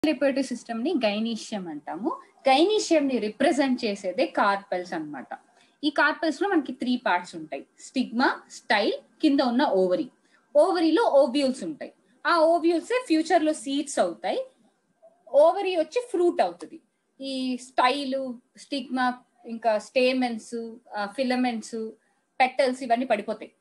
Reproductive system ని gynoecium అంటాము gynoecium ని రిప్రజెంట్ చేసేదే కార్పెల్స్ అన్నమాట ఈ కార్పెల్స్ లో మనకి త్రీ పార్ట్స్ ఉంటాయి స్టిగ్మా స్టైల్ కింద ఉన్న ఓవరీ ఓవరీలో ఓవ్యూల్స్ ఉంటాయి ఆ ఓవ్యూల్స్ ఫ్యూచర్ లో సీడ్స్ అవుతాయి ఓవరీ వచ్చి ఫ్రూట్ అవుతుంది ఈ స్టైలు స్టిగ్మా ఇంకా స్టేమెన్స్ ఫిలమెంట్స్ పెటల్స్ ఇవన్నీ పడిపోతాయి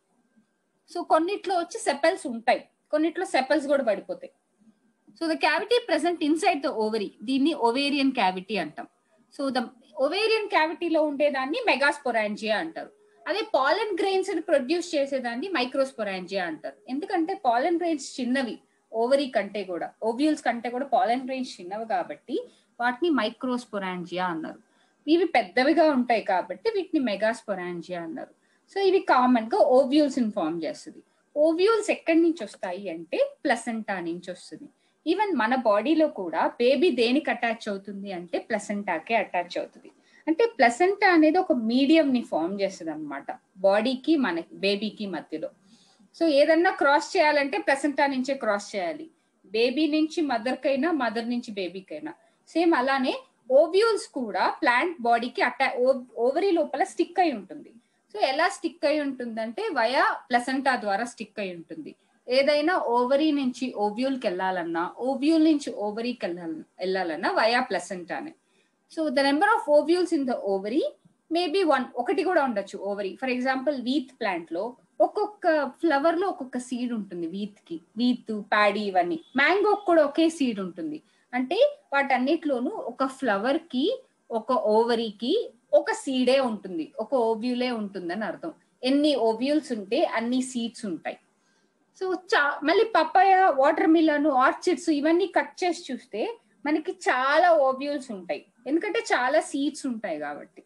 సో కొన్నిట్లో వచ్చి సెపల్స్ ఉంటాయి కొన్నిట్లో సెపల్స్ కూడా పడిపోతాయి so the cavity present inside the ovary దీన్ని ఓవేరియన్ క్యావిటీ అంటాం సో ద ఓవేరియన్ క్యావిటీలో ఉండేదాన్ని మెగాస్పొరాంజియా అంటారు అదే పాలన్ గ్రెయిన్స్ ని ప్రొడ్యూస్ చేసేదాన్ని మైక్రోస్పొరాంజియా అంటారు ఎందుకంటే పాలన్ గ్రెయిన్స్ చిన్నవి ఓవరీ కంటే కూడా ఓవ్యూల్స్ కంటే కూడా పాలన్ గ్రెయిన్స్ చిన్నవి కాబట్టి వాటిని మైక్రోస్పొరాంజియా అన్నారు ఇవి పెద్దవిగా ఉంటాయి కాబట్టి వీటిని మెగాస్పొరాంజియా అన్నారు సో ఇవి కామన్ గా ఓవ్యూల్స్ ని ఫామ్ చేస్తుంది ఓవ్యూల్స్ ఎక్కడి నుంచి వస్తాయి అంటే ప్లసెంటా నుంచి వస్తుంది ఈవెన్ మన బాడీలో కూడా బేబీ దేనికి అటాచ్ అవుతుంది అంటే ప్లసెంటాకే అటాచ్ అవుతుంది అంటే ప్లసెంటా అనేది ఒక మీడియం ని ఫామ్ చేస్తుంది అనమాట బాడీకి మనకి బేబీకి మధ్యలో సో ఏదన్నా క్రాస్ చేయాలంటే ప్లసెంటా నుంచే క్రాస్ చేయాలి బేబీ నుంచి మదర్ కైనా మదర్ నుంచి బేబీకైనా సేమ్ అలానే ఓవ్యూల్స్ కూడా ప్లాంట్ బాడీకి అటా ఓవరీ లోపల స్టిక్ అయి ఉంటుంది సో ఎలా స్టిక్ అయి ఉంటుందంటే వయా ప్లసెంటా ద్వారా స్టిక్ అయి ఉంటుంది ఏదైనా ఓవరీ నుంచి ఓవ్యూల్కి వెళ్ళాలన్నా ఓవ్యూల్ నుంచి ఓవరీకి వెళ్ళాలన్నా వెళ్ళాలన్నా వయా ప్లసెంటానే so the number of ovules in the ovary maybe one ఒకటి కూడా ఉండొచ్చు ovary for example with plant లో ఒక్కొక్క ఫ్లవర్ లో ఒక్కొక్క సీడ్ ఉంటుంది వీత్ కి వీత్ ప్యాడీ ఇవన్నీ మ్యాంగో కూడా ఒకే సీడ్ ఉంటుంది అంటే వాటన్నిటిలోనూ ఒక ఫ్లవర్ కి ఒక ఓవరీకి ఒక సీడే ఉంటుంది ఒక ఓవ్యూలే ఉంటుందని అర్థం ఎన్ని ఓవ్యూల్స్ ఉంటే అన్ని సీడ్స్ ఉంటాయి సో చా మళ్ళీ పప్పాయ వాటర్ మిలన్ ఆర్చిడ్స్ ఇవన్నీ కట్ చేసి చూస్తే మనకి చాలా ఓవ్యూల్స్ ఉంటాయి ఎందుకంటే చాలా సీడ్స్ ఉంటాయి కాబట్టి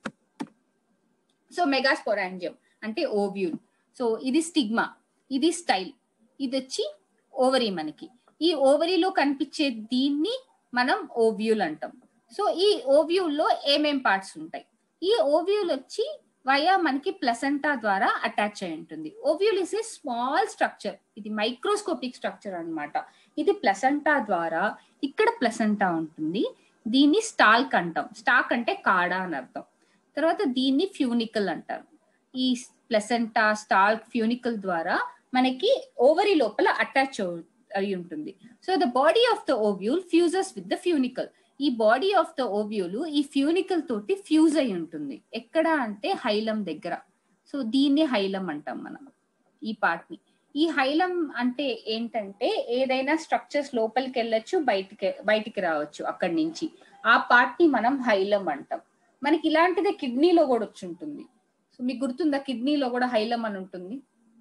సో మెగాస్పోరాంజియం అంటే ఓవ్యూల్ సో ఇది స్టిగ్మా ఇది స్టైల్ ఇది వచ్చి ఓవరీ మనకి ఈ ఓవరీలో కనిపించే దీన్ని మనం ఓవ్యూల్ అంటాం సో ఈ ఓవ్యూల్ లో ఏమేం పార్ట్స్ ఉంటాయి ఈ ఓవ్యూల్ వచ్చి వయా మనకి ప్లసెంటా ద్వారా అటాచ్ అయి ఉంటుంది ovule is a small structure ఇది మైక్రోస్కోపిక్ స్ట్రక్చర్ అనమాట ఇది ప్లసెంటా ద్వారా ఇక్కడ ప్లసెంటా ఉంటుంది దీన్ని స్టాల్క్ అంటాం స్టాక్ అంటే కాడ అని అర్థం తర్వాత దీన్ని ఫ్యూనికల్ అంటారు ఈ ప్లసెంటా స్టాల్క్ ఫ్యూనికల్ ద్వారా మనకి ఓవరీ లోపల అటాచ్ అయి ఉంటుంది so the body of the ovule fuses with the funicle ఈ బాడీ ఆఫ్ ద ఓవ్యూలు ఈ ఫ్యూనికల్ తోటి ఫ్యూజ్ అయి ఉంటుంది ఎక్కడ అంటే హైలం దగ్గర సో దీన్ని హైలం అంటాం మనం ఈ పార్ట్ ని ఈ హైలం అంటే ఏంటంటే ఏదైనా స్ట్రక్చర్స్ లోపలికి వెళ్ళొచ్చు బయటికి బయటికి రావచ్చు అక్కడి నుంచి ఆ పార్ట్ ని మనం హైలం అంటాం మనకి ఇలాంటిదే కిడ్నీలో కూడా వచ్చి ఉంటుంది సో మీకు గుర్తుందా కిడ్నీలో కూడా హైలం అని ఉంటుంది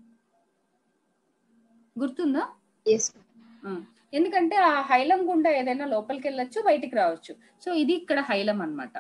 గుర్తుందా ఎందుకంటే ఆ హైలం గుండా ఏదైనా లోపలికి వెళ్ళొచ్చు బయటికి రావచ్చు సో ఇది ఇక్కడ హైలం అనమాట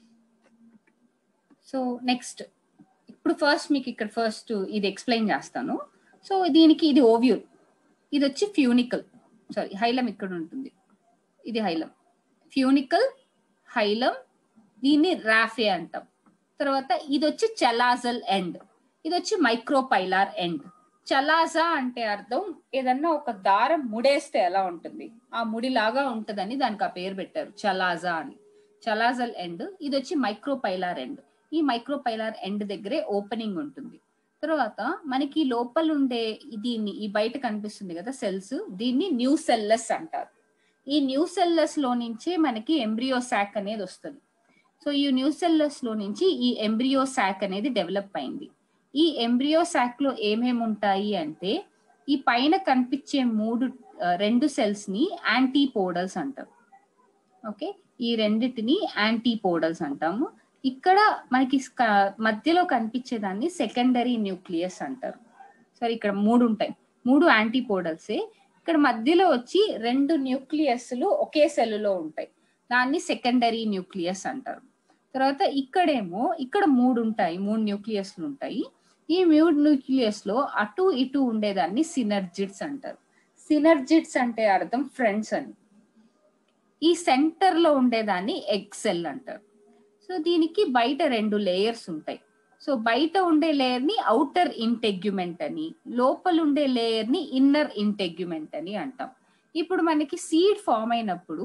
సో నెక్స్ట్ ఇప్పుడు ఫస్ట్ మీకు ఇక్కడ ఫస్ట్ ఇది ఎక్స్ప్లెయిన్ చేస్తాను సో దీనికి ఇది ఓవ్యూల్ ఇది వచ్చి ఫ్యూనికల్ సారీ హైలం ఇక్కడ ఉంటుంది ఇది హైలం ఫ్యూనికల్ హైలం దీన్ని రాఫే అంటాం తర్వాత ఇది వచ్చి చలాజల్ ఎండ్ ఇది వచ్చి మైక్రోపైలార్ ఎండ్ చలాజా అంటే అర్థం ఏదన్నా ఒక దారం ముడేస్తే ఎలా ఉంటుంది ఆ ముడిలాగా ఉంటదని దానికి ఆ పేరు పెట్టారు చలాజా అని చలాజల్ ఎండ్ ఇది వచ్చి మైక్రోపైలార్ ఎండ్ ఈ మైక్రోపైలార్ ఎండ్ దగ్గరే ఓపెనింగ్ ఉంటుంది తర్వాత మనకి లోపల ఉండే దీన్ని ఈ బయట కనిపిస్తుంది కదా సెల్స్ దీన్ని న్యూ సెల్లెస్ అంటారు ఈ న్యూ సెల్లెస్ లో నుంచే మనకి ఎంబ్రియో శాక్ అనేది వస్తుంది సో ఈ న్యూ సెల్లెస్ లో నుంచి ఈ ఎంబ్రియో శాక్ అనేది డెవలప్ అయింది ఈ ఎంబ్రియో శాక్ లో ఏమేమి ఉంటాయి అంటే ఈ పైన కనిపించే మూడు రెండు సెల్స్ ని యాంటీపోడల్స్ అంటారు ఓకే ఈ రెండిటిని యాంటీపోడల్స్ అంటాము ఇక్కడ మనకి మధ్యలో కనిపించేదాన్ని సెకండరీ న్యూక్లియస్ అంటారు సరే ఇక్కడ మూడు ఉంటాయి మూడు యాంటీపోడల్సే ఇక్కడ మధ్యలో వచ్చి రెండు న్యూక్లియస్లు ఒకే సెల్లులో ఉంటాయి దాన్ని సెకండరీ న్యూక్లియస్ అంటారు తర్వాత ఇక్కడేమో ఇక్కడ మూడు ఉంటాయి మూడు న్యూక్లియస్లు ఉంటాయి ఈ మూడు న్యూక్లియస్ లో అటు ఇటు ఉండేదాన్ని సినర్జిట్స్ అంటారు సినర్జిట్స్ అంటే అర్థం ఫ్రెండ్స్ అని ఈ సెంటర్ లో ఉండేదాన్ని ఎక్సెల్ అంటారు సో దీనికి బయట రెండు లేయర్స్ ఉంటాయి సో బయట ఉండే లేయర్ ని అవుటర్ ఇంటెగ్యుమెంట్ అని లోపల ఉండే లేయర్ ని ఇన్నర్ ఇంటెగ్యుమెంట్ అని అంటాం ఇప్పుడు మనకి సీడ్ ఫామ్ అయినప్పుడు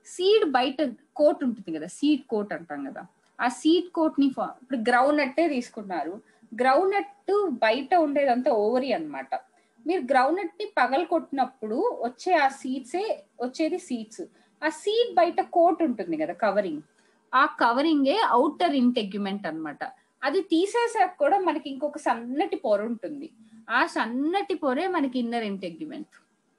సీడ్ బయట కోట్ ఉంటుంది కదా సీడ్ కోట్ అంటాం కదా ఆ సీడ్ కోట్ ని ఫా- ఇప్పుడు గ్రౌండ్ నట్టే తీసుకున్నారు గ్రౌండ్ నట్ బయట ఉండేదంతా ఓవరీ అన్నమాట మీరు గ్రౌండ్ నట్ ని పగల కొట్టినప్పుడు వచ్చే ఆ సీడ్సే వచ్చేది సీడ్స్ ఆ సీడ్ బయట కోట్ ఉంటుంది కదా కవరింగ్ ఆ కవరింగే అవుటర్ ఇంటెగ్యుమెంట్ అన్నమాట అది తీసేసాక కూడా మనకి ఇంకొక సన్నటి పొర ఉంటుంది ఆ సన్నటి పొరే మనకి ఇన్నర్ ఇంటెగ్యుమెంట్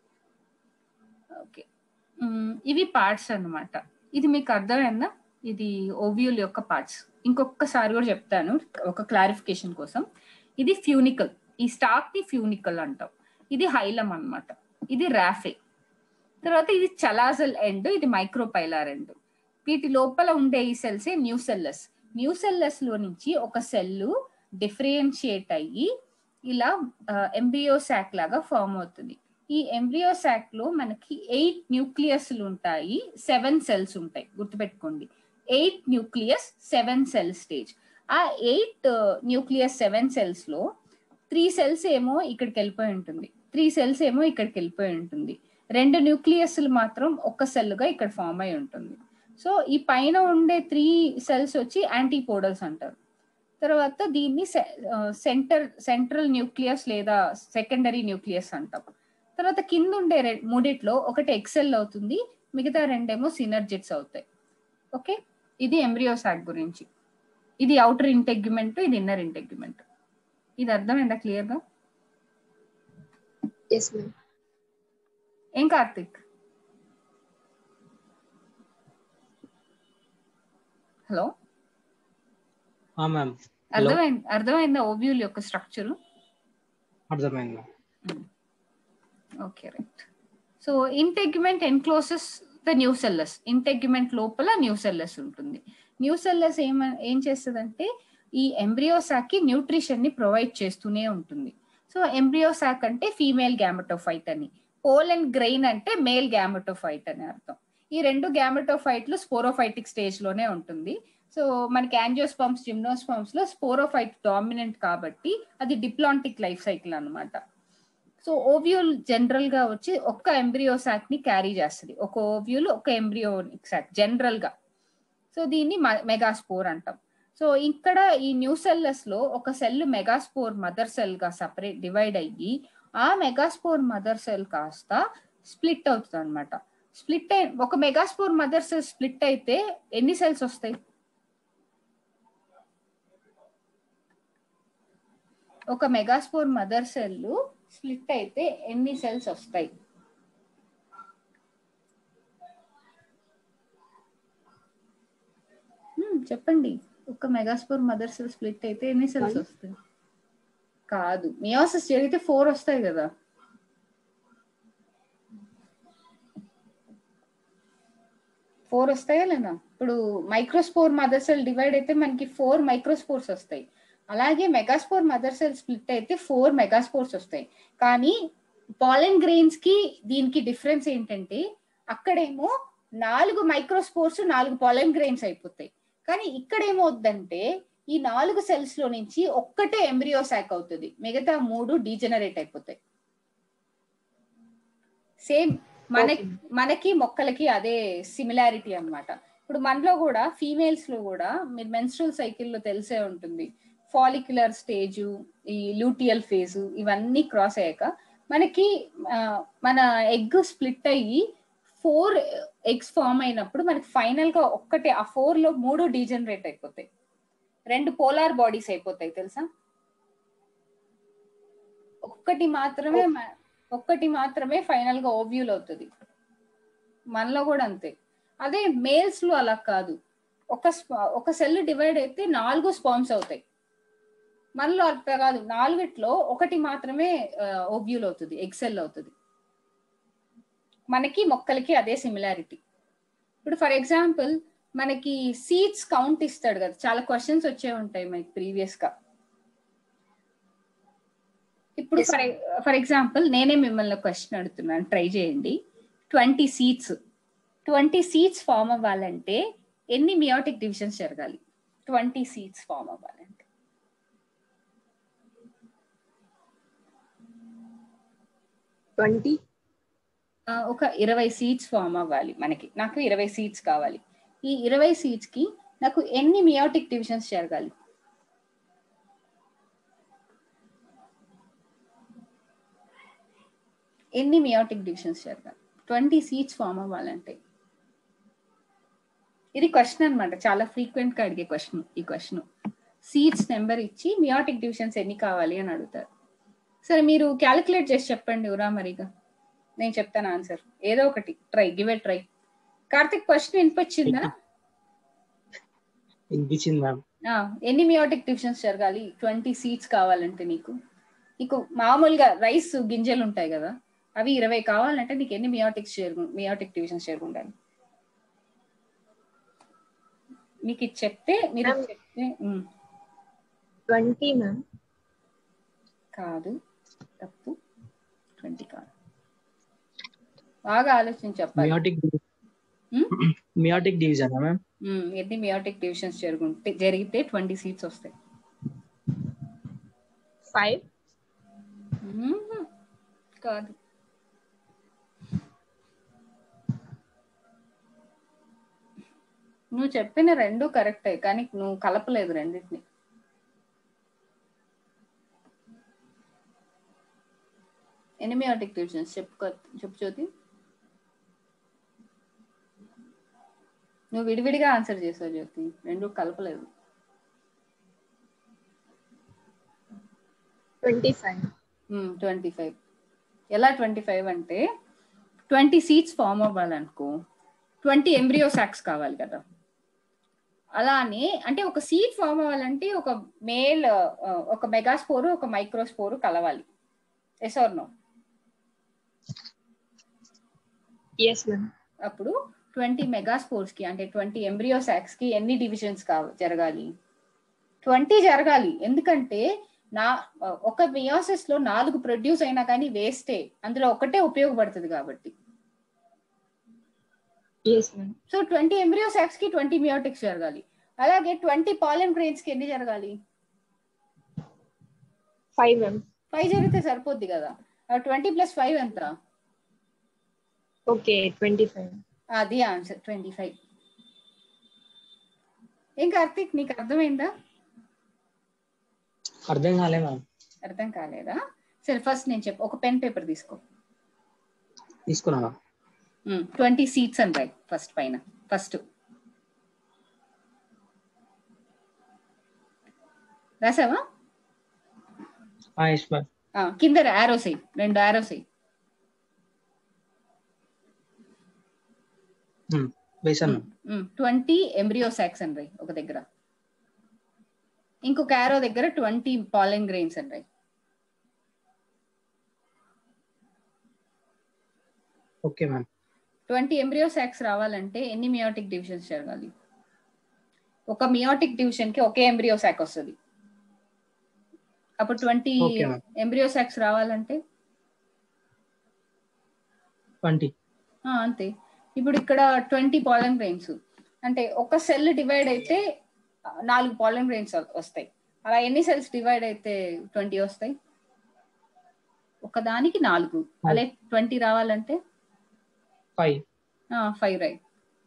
ఓకే మ్మ్, ఇవి పార్ట్స్ అన్నమాట ఇది మీకు అర్థమైందా ఇది ఓవ్యూల్ యొక్క పార్ట్స్ ఇంకొకసారి కూడా చెప్తాను ఒక క్లారిఫికేషన్ కోసం ఇది ఫ్యూనికల్ ఈ స్టాక్ ని ఫ్యూనికల్ అంటాం ఇది హైలం అన్నమాట ఇది రాఫే తర్వాత ఇది చలాజల్ ఎండ్ ఇది మైక్రోపైలార్ ఎండ్ వీటి లోపల ఉండే ఈ సెల్సే న్యూ సెల్లస్ న్యూ సెల్లస్ లో నుంచి ఒక సెల్ డిఫరెన్షియేట్ అయ్యి ఇలా ఎంబ్రియో సాక్ లాగా ఫామ్ అవుతుంది ఈ ఎంబ్రియో సాక్ లో మనకి ఎయిట్ న్యూక్లియస్లు ఉంటాయి సెవెన్ సెల్స్ ఉంటాయి గుర్తుపెట్టుకోండి eight nucleus seven cell stage ఆ ఎయిట్ న్యూక్లియస్ సెవెన్ సెల్స్ లో త్రీ సెల్స్ ఏమో ఇక్కడికి వెళ్ళిపోయి ఉంటుంది త్రీ సెల్స్ ఏమో ఇక్కడికి వెళ్ళిపోయి ఉంటుంది రెండు న్యూక్లియస్లు మాత్రం ఒక్క సెల్ గా ఇక్కడ ఫామ్ అయి ఉంటుంది సో ఈ పైన ఉండే త్రీ సెల్స్ వచ్చి యాంటీపోడల్స్ అంటారు తర్వాత దీన్ని సెంటర్ సెంట్రల్ న్యూక్లియస్ లేదా సెకండరీ న్యూక్లియస్ అంటాం తర్వాత కింద ఉండే రె- మూడిట్లో ఒకటి ఎక్సెల్ అవుతుంది మిగతా రెండేమో సినర్జిట్స్ అవుతాయి ఓకే ఇది ఎంబ్రియోసాక్ గురించి ఇది అవుటర్ ఇంటెగ్యుమెంట్ ఇది ఇన్నర్ ఇంటెగ్యుమెంట్ ఇది అర్థమైందా క్లియర్ గా ఎస్ మ్యామ్ ఏం కార్తిక్ హలో మ్యామ్ హలో అర్థమైంది అర్థమైందా ఓవ్యూల్ యొక్క స్ట్రక్చర్ అర్థమైంది ma'am okay right so integument encloses the nucellus integument లోపల న్యూ సెల్లస్ ఉంటుంది న్యూ సెల్లస్ ఏమ ఏం చేస్తుందంటే ఈ ఎంబ్రియోసాక్ కి న్యూట్రిషన్ ని ప్రొవైడ్ చేస్తూనే ఉంటుంది సో ఎంబ్రియోసాక్ అంటే ఫీమేల్ గ్యామటోఫైట్ అని పోల్ అండ్ గ్రెయిన్ అంటే మేల్ గ్యామటోఫైట్ అని అర్థం ఈ రెండు గ్యామటోఫైట్లు స్పోరోఫైటిక్ స్టేజ్ లోనే ఉంటుంది సో మనకి యాంజియోస్పమ్స్ జిమ్నోస్పమ్స్ లో స్పోరోఫైట్ డామినెంట్ కాబట్టి అది డిప్లాంటిక్ లైఫ్ సైకిల్ అన్నమాట సో ఓవ్యూల్ జనరల్ గా వచ్చి ఒక్క ఎంబ్రియో సాక్ ని క్యారీ చేస్తుంది ఒక ఓవ్యూల్ ఒక ఎంబ్రియో సాక్ జనరల్ గా సో దీన్ని మెగాస్పోర్ అంటాం సో ఇక్కడ ఈ న్యూ సెల్లస్ లో ఒక సెల్ మెగాస్పోర్ మదర్ సెల్ గా సపరేట్ డివైడ్ అయ్యి ఆ మెగాస్పోర్ మదర్ సెల్ కాస్త స్ప్లిట్ అవుతుంది అనమాట స్ప్లిట్ అయి ఒక మెగాస్పోర్ మదర్ సెల్ స్ప్లిట్ అయితే ఎన్ని సెల్స్ వస్తాయి ఒక మెగాస్పోర్ మదర్ సెల్ స్ప్లిట్ అయితే ఎన్ని సెల్స్ వస్తాయి హ్మ్, చెప్పండి ఒక మెగాస్పోర్ మదర్ సెల్ స్ప్లిట్ అయితే ఎన్ని సెల్స్ One. వస్తాయి కాదు మియోసిస్ జరిగితే ఫోర్ వస్తాయి కదా ఫోర్ వస్తాయా లేదా ఇప్పుడు మైక్రోస్పోర్ మదర్ సెల్ డివైడ్ అయితే మనకి ఫోర్ మైక్రోస్పోర్స్ వస్తాయి అలాగే మెగాస్పోర్ మదర్ సెల్ స్ప్లిట్ అయితే ఫోర్ మెగాస్పోర్స్ వస్తాయి కానీ పాలెన్ గ్రెయిన్స్ కి దీనికి డిఫరెన్స్ ఏంటంటే అక్కడేమో నాలుగు మైక్రోస్పోర్స్ నాలుగు పాలెన్ గ్రెయిన్స్ అయిపోతాయి కానీ ఇక్కడ ఏమవుద్దంటే ఈ నాలుగు సెల్స్ లో నుంచి ఒక్కటే ఎంబ్రియోసాక్ అవుతుంది మిగతా మూడు డీజనరేట్ అయిపోతాయి సేమ్ మనకి మనకి మొక్కలకి అదే సిమిలారిటీ అన్నమాట ఇప్పుడు మనలో కూడా ఫీమేల్స్ లో కూడా మీరు మెన్స్ట్రల్ సైకిల్ లో తెలిసే ఉంటుంది ఫాలిక్యులర్ స్టేజ్ ఈ లూటియల్ ఫేజ్ ఇవన్నీ క్రాస్ అయ్యాక మనకి ఆ, మన ఎగ్ స్ప్లిట్ అయ్యి ఫోర్ ఎగ్స్ ఫామ్ అయినప్పుడు మనకి ఫైనల్ గా ఒక్కటే ఆ ఫోర్ లో మూడు డీజనరేట్ అయిపోతాయి రెండు పోలార్ బాడీస్ అయిపోతాయి తెలుసా ఒక్కటి మాత్రమే మ- ఒక్కటి మాత్రమే ఫైనల్ గా ఓవ్యూల్ అవుతుంది మనలో కూడా అంతే అదే మేల్స్ లో అలా కాదు ఒక స్ప- ఒక సెల్ డివైడ్ అయితే నాలుగు స్పామ్స్ అవుతాయి మనలో అట్లా కాదు నాలుగిట్లో ఒకటి మాత్రమే ఓవ్యూల్ అవుతుంది ఎక్సెల్ అవుతుంది మనకి మొక్కలకి అదే సిమిలారిటీ ఇప్పుడు ఫర్ ఎగ్జాంపుల్ మనకి సీడ్స్ కౌంట్ ఇస్తాడు కదా చాలా క్వశ్చన్స్ వచ్చే ఉంటాయి మనకి ప్రీవియస్ గా ఇప్పుడు Yes, ఫర్ ఫర్ ఎగ్జాంపుల్ నేనే మిమ్మల్ని క్వశ్చన్ అడుగుతున్నాను ట్రై చేయండి twenty seeds twenty seeds form అవ్వాలంటే ఎన్ని మియోటిక్ డివిజన్స్ జరగాలి ట్వంటీ సీట్స్ ఫామ్ అవ్వాలంటే ట్వంటీ ఆ, ఒక ఇరవై సీట్స్ ఫామ్ అవ్వాలి మనకి నాకు ఇరవై సీట్స్ కావాలి ఈ ఇరవై సీట్స్ కి నాకు ఎన్ని మియోటిక్ డివిజన్స్ జరగాలి ఎన్ని మియోటిక్ డివిజన్స్ జరగాలి ట్వంటీ సీట్స్ ఫామ్ అవ్వాలంటే ఇది క్వశ్చన్ అన్నమాట చాలా ఫ్రీక్వెంట్ గా అడిగే క్వశ్చన్ ఈ క్వశ్చన్ సీట్స్ నెంబర్ ఇచ్చి మియోటిక్ డివిజన్స్ ఎన్ని కావాలి అని అడుగుతారు సరే మీరు క్యాలిక్యులేట్ చేసి చెప్పండి ఉరా మరిగా నేను చెప్తాను ఆన్సర్ ఏదో ఒకటి try give a try Karthik question వినిపించిందా వినిపించింది మ్యామ్ ఆ, ఎన్ని మియోటిక్ డివిజన్స్ జరగాలి ట్వంటీ సీట్స్ కావాలంటే నీకు నీకు మామూలుగా రైస్ గింజలు ఉంటాయి కదా అవి ఇరవై కావాలంటే నీకు ఎన్ని మియోటిక్స్ చేరు మియోటిక్ డివిజన్స్ చేరుకుంటాయి మీకు ఇది చెప్తే మీరు ఇది చెప్తే ఉమ్, ట్వంటీ మ్యామ్ కాదు తప్పు ట్వంటీ కాదు బాగా ఆలోచించి చెప్పాలి meiotic um? Meiotic division ma'am um, ఎన్ని మియోటిక్ డివిజన్స్ జరుగుంటే జరిగితే ట్వంటీ సీట్స్ వస్తాయి ఫైవ్ ఉమ్, కాదు నువ్వు చెప్పిన రెండు కరెక్టే కానీ నువ్వు కలపలేదు రెండింటిని ఎనిమియాటిక్ డివిజన్స్ చెప్పుకో చెప్పు జ్యోతి నువ్వు విడివిడిగా ఆన్సర్ చేసావు జ్యోతి రెండు కలపలేదు ట్వంటీ ఫైవ్ ట్వంటీ ఫైవ్ ఎలా ట్వంటీ ఫైవ్ అంటే ట్వంటీ సీట్స్ ఫామ్ అవ్వాలనుకో ట్వంటీ ఎంబ్రియో సాక్స్ కావాలి కదా అలానే అంటే ఒక సీట్ ఫామ్ అవ్వాలంటే ఒక మేల్ ఒక మెగాస్పోరు ఒక మైక్రోస్పోరు కలవాలి yes or no yes ma'am అప్పుడు ట్వంటీ మెగాస్పోర్స్ కి అంటే ట్వంటీ ఎంబ్రియో సాక్స్ కి ఎన్ని డివిజన్స్ కావ జరగాలి ట్వంటీ జరగాలి ఎందుకంటే నా ఒక మియోసిస్ లో నాలుగు ప్రొడ్యూస్ అయినా కానీ వేస్టే అందులో ఒకటే ఉపయోగపడుతుంది కాబట్టి yes ma'am so twenty embryo sacs కి ట్వంటీ మియోటిక్స్ జరగాలి అలాగే ట్వంటీ పాలన్ గ్రెయిన్స్ కి ఎన్ని జరగాలి ఫైవ్ మ్యామ్ ఫైవ్ జరిగితే సరిపోద్ది కదా ట్వంటీ ప్లస్ ఫైవ్ ఎంత ఓకే ట్వంటీ ఫైవ్ అది ఆన్సర్ ట్వంటీ ఫైవ్ ఏం కార్తీక్ నీకు అర్థమైందా అర్థం కాలే మ్యామ్ అర్థం కాలేదా సరే ఫస్ట్ నేను చెప్పు ఒక పెన్ పేపర్ తీసుకో తీసుకున్నా మ్యామ్ ట్వంటీ సీట్స్ అని రాయి ఫస్ట్ పైన ఫస్ట్ రాసావా ఎస్ మ్యామ్ ఆ, కింద ఆరోస్ అయ్యి రెండు ఆరోస్ అయ్యి వేసాను ట్వంటీ ఎంబ్రియో సాక్స్ అని రాయి ఒక దగ్గర ఇంకొక ఆరో దగ్గర ట్వంటీ పాలన్ గ్రెయిన్స్ అని రాయి okay ma'am twenty embryo sacs రావాలంటే ఎన్ని మియోటిక్ డివిజన్స్ జరగాలి ఒక మియోటిక్ డివిజన్ కి ఒకే ఎంబ్రియో సాక్ వస్తుంది అప్పుడు twenty Okay, ma'am. Embryo sacs రావాలంటే ట్వంటీ ఆ, అంతే ఇప్పుడు ఇక్కడ ట్వంటీ పాలన్ గ్రెయిన్స్ అంటే ఒక సెల్ డివైడ్ అయితే ఆ, నాలుగు పాలన్ గ్రెయిన్స్ వస్తాయి అలా ఎన్ని సెల్స్ డివైడ్ అయితే ట్వంటీ వస్తాయి ఒకదానికి నాలుగు అలా ట్వంటీ రావాలంటే ఫైవ్ ఫైవ్ రైట్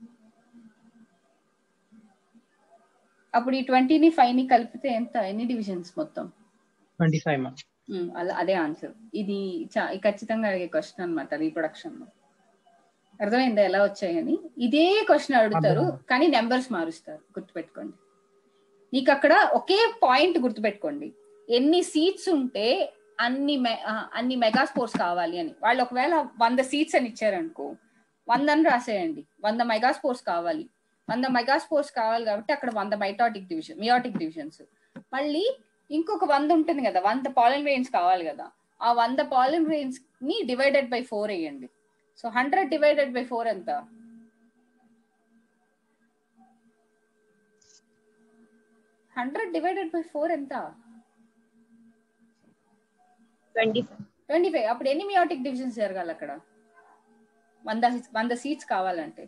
అప్పుడు ఈ ట్వంటీని ఫైవ్ ని కలిపితే ఎంత ఎన్ని డివిజన్స్ మొత్తం ట్వంటీ ఫైవ్ మ్యామ్ ఉమ్, అలా అదే ఆన్సర్ ఇది చా- ఇది ఖచ్చితంగా అడిగే క్వశ్చన్ అనమాట రీప్రొడక్షన్ లో అర్థమైందా ఎలా వచ్చాయని ఇదే క్వశ్చన్ అడుగుతారు అర్థమైంది. కానీ నెంబర్స్ మారుస్తారు గుర్తుపెట్టుకోండి నీకు అక్కడ ఒకే పాయింట్ గుర్తుపెట్టుకోండి ఎన్ని సీట్స్ ఉంటే అన్ని మె- ఆ, అన్ని మెగా స్పోర్ట్స్ కావాలి అని వాళ్ళు ఒకవేళ వంద సీట్స్ అని ఇచ్చారనుకో వందని రాసేయండి వంద మెగా స్పోర్ట్స్ కావాలి వంద మెగా స్పోర్ట్స్ కావాలి కాబట్టి అక్కడ వంద మైటాటిక్ డివిజన్ మియాటిక్ డివిజన్స్ మళ్ళీ ఇంకొక వంద ఉంటుంది కదా వంద పాలన్ గ్రెయిన్స్ కావాలి కదా ఆ వంద పాలన్ గ్రెయిన్స్ ని డివైడెడ్ బై ఫోర్ వేయండి so hundred divided by four ఎంత హండ్రెడ్ డివైడెడ్ బై ఫోర్ ఎంత ట్వంటీ ఫైవ్ ట్వంటీ ఫైవ్ అప్పుడు ఎన్ని మియోటిక్ డివిజన్స్ జరగాలి అక్కడ వంద వంద సీట్స్ కావాలంటే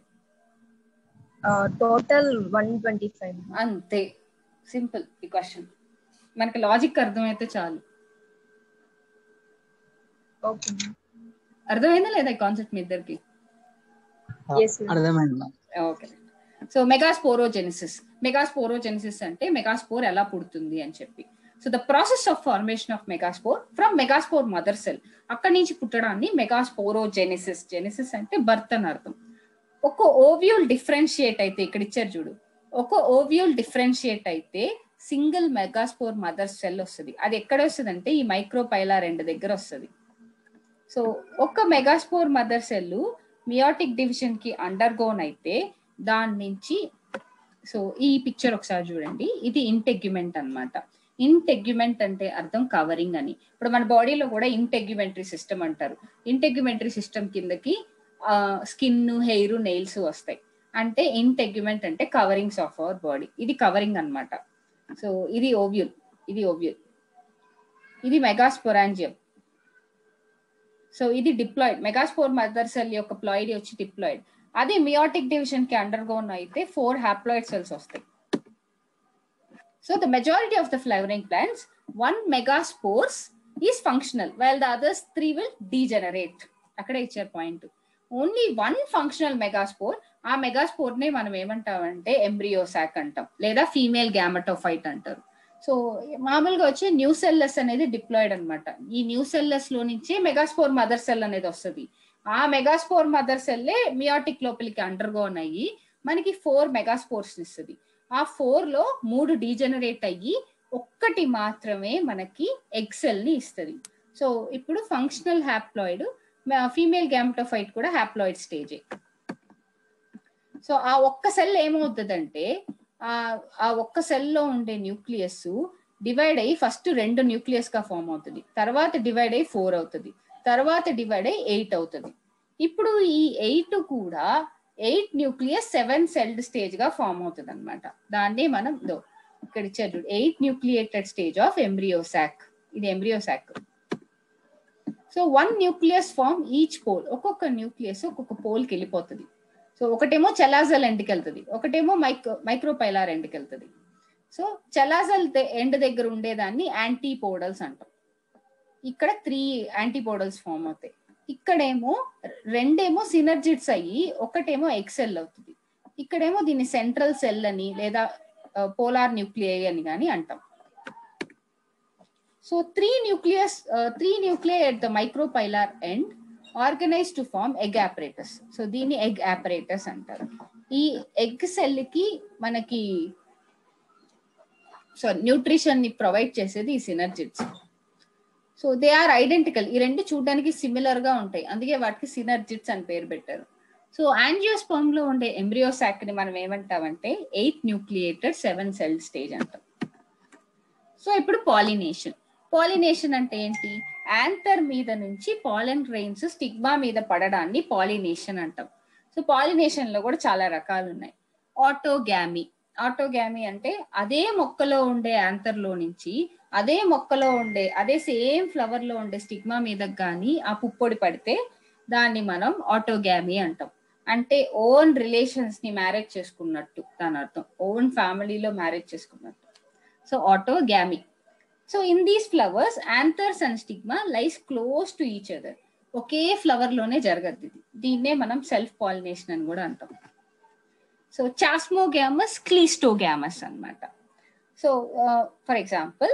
టోటల్ వన్ ట్వంటీ ఫైవ్ అంతే సింపుల్ ఈ క్వశ్చన్ మనకి లాజిక్ అర్థమైతే చాలు ఓకే అర్థమైందా లేదా ఈ కాన్సెప్ట్ మీ ఇద్దరికి Yes, ma'am. అర్థమైంది ma'am okay so megasporogenesis megasporogenesis అంటే మెగాస్పోర్ ఎలా పుడుతుంది అని చెప్పి so the process of formation of megaspore from megaspore mother cell అక్కడి నుంచి పుట్టడాన్ని మెగాస్పోరోజెనిసిస్ జెనిసిస్ అంటే బర్త్ అని అర్థం ఒక ఓవ్యూల్ డిఫరెన్షియేట్ అయితే ఇక్కడ ఇచ్చారు చూడు ఒక ఓవ్యూల్ డిఫరెన్షియేట్ అయితే సింగిల్ మెగాస్పోర్ మదర్ సెల్ వస్తుంది అది ఎక్కడ వస్తుంది అంటే ఈ మైక్రోపైలా రెండు దగ్గర వస్తుంది సో ఒక megaspore mother cell meiotic division కి అండర్గోన్ అయితే దాని నుంచి సో ఈ పిక్చర్ ఒకసారి చూడండి ఇది ఇంటెగ్యుమెంట్ అన్నమాట ఇంటెగ్యుమెంట్ అంటే అర్థం కవరింగ్ అని ఇప్పుడు మన బాడీలో కూడా ఇంటెగ్యుమెంటరీ సిస్టమ్ అంటారు ఇంటెగ్యుమెంటరీ సిస్టమ్ కిందకి స్కిన్ హెయిర్ నెయిల్స్ వస్తాయి అంటే ఇంటెగ్యుమెంట్ అంటే కవరింగ్స్ ఆఫ్ అవర్ బాడీ ఇది కవరింగ్ అన్నమాట సో ఇది ఓవ్యూల్ ఇది ఓవ్యూల్ ఇది మెగాస్పొరాంజియం సో ఇది డిప్లాయిడ్ మెగాస్పోర్ మదర్ సెల్ యొక్క ప్లాయిడ్ వచ్చి డిప్లాయిడ్ అదే మియాటిక్ డివిజన్ కి అండర్గోన్ అయితే ఫోర్ హ్యాప్లాయిడ్ సెల్స్ వస్తాయి so the majority of the flowering plants one megaspores is functional while the others three will degenerate అక్కడే ఇచ్చారు point only one functional megaspore ఆ megaspore నే మనం ఏమంటామంటే ఎంబ్రియోసాక్ అంటాం లేదా ఫీమేల్ గ్యామటోఫైట్ అంటారు సో మామూలుగా వచ్చి న్యూ సెల్లెస్ అనేది డిప్లాయిడ్ అన్నమాట ఈ న్యూ సెల్లెస్ లో నుంచి మెగాస్పోర్ మదర్ సెల్ అనేది వస్తుంది ఆ మెగాస్పోర్ మదర్ సెల్లే మియాటిక్ లోపలికి అండర్గోన్ అయ్యి మనకి ఫోర్ మెగాస్పోర్స్ ఇస్తుంది ఆ ఫోర్ లో మూడు డీజనరేట్ అయ్యి ఒక్కటి మాత్రమే మనకి ఎక్సెల్ ని ఇస్తుంది సో ఇప్పుడు ఫంక్షనల్ హ్యాప్లాయిడ్ ఫీమేల్ గ్యామటోఫైట్ కూడా హ్యాప్లాయిడ్ స్టేజే సో ఆ ఒక్క సెల్ ఏమవుతుందంటే ఆ ఆ ఒక్క సెల్ లో ఉండే న్యూక్లియస్ డివైడ్ అయ్యి ఫస్ట్ రెండు న్యూక్లియస్ గా ఫామ్ అవుతుంది తర్వాత డివైడ్ అయ్యి ఫోర్ అవుతుంది తర్వాత డివైడ్ అయ్యి ఎయిట్ అవుతుంది ఇప్పుడు ఈ ఎయిట్ కూడా eight nucleus seven celled stage గా ఫామ్ అవుతుంది అనమాట దాన్ని మనం దో ఇక్కడ ఇచ్చారు eight nucleated stage of embryo sac ఇది embryo sac so one nucleus form each pole ఒక్కొక్క న్యూక్లియస్ ఒక్కొక్క పోల్కి వెళ్ళిపోతుంది సో ఒకటేమో చెలాజల్ ఎండ్కి వెళ్తుంది ఒకటేమో మైక్రో మైక్రోపైలార్ ఎండ్కి వెళ్తుంది సో చెలాజల్ ఎండ్ దగ్గర ఉండేదాన్ని యాంటీపోడల్స్ అంటాం ఇక్కడ త్రీ యాంటీపోడల్స్ ఫామ్ అవుతాయి ఇక్కడేమో రెండేమో సినర్జిట్స్ అయ్యి ఒకటేమో ఎక్సెల్ అవుతుంది ఇక్కడేమో దీన్ని సెంట్రల్ సెల్ అని లేదా పోలార్ న్యూక్లియై అని కానీ అంటాం so three nucleus three nuclei at the micropylar end organise to form egg apparatus so దీన్ని ఎగ్ ఆపరేటస్ అంటారు ఈ ఎగ్ సెల్ కి మనకి సో న్యూట్రిషన్ ని ప్రొవైడ్ చేసేది ఈ synergids so they are identical ఈ రెండు చూడడానికి సిమిలర్ గా ఉంటాయి అందుకే వాటికి సినర్జిట్స్ అని పేరు పెట్టారు సో యాంజియోస్పర్మ్ లో ఉండే ఎంబ్రియోసాక్ ని మనం ఏమంటామంటే eight nucleated seven cell stage అంటాం సో ఇప్పుడు పాలినేషన్ పాలినేషన్ అంటే ఏంటి యాంథర్ మీద నుంచి పాలన్ గ్రెయిన్స్ స్టిగ్మా మీద పడడాన్ని పాలినేషన్ అంటాం సో పాలినేషన్ లో కూడా చాలా రకాలు ఉన్నాయి ఆటోగ్యామి ఆటోగ్యామి అంటే అదే మొక్కలో ఉండే యాంథర్ లో నుంచి అదే మొక్కలో ఉండే అదే సేమ్ ఫ్లవర్ లో ఉండే స్టిగ్మా మీద కానీ ఆ పుప్పొడి పడితే దాన్ని మనం ఆటోగ్యామి అంటాం అంటే ఓన్ రిలేషన్స్ ని మ్యారేజ్ చేసుకున్నట్టు దాని అర్థం ఓన్ ఫ్యామిలీలో మ్యారేజ్ చేసుకున్నట్టు so autogamy so in these flowers anthers and stigma lies close to each other ఒకే ఫ్లవర్ లోనే జరగద్ది ఇది దీన్నే మనం సెల్ఫ్ పాలినేషన్ అని కూడా అంటాం సో చాస్మోగ్యామస్ క్లీస్టోగ్యామస్ అన్నమాట so for example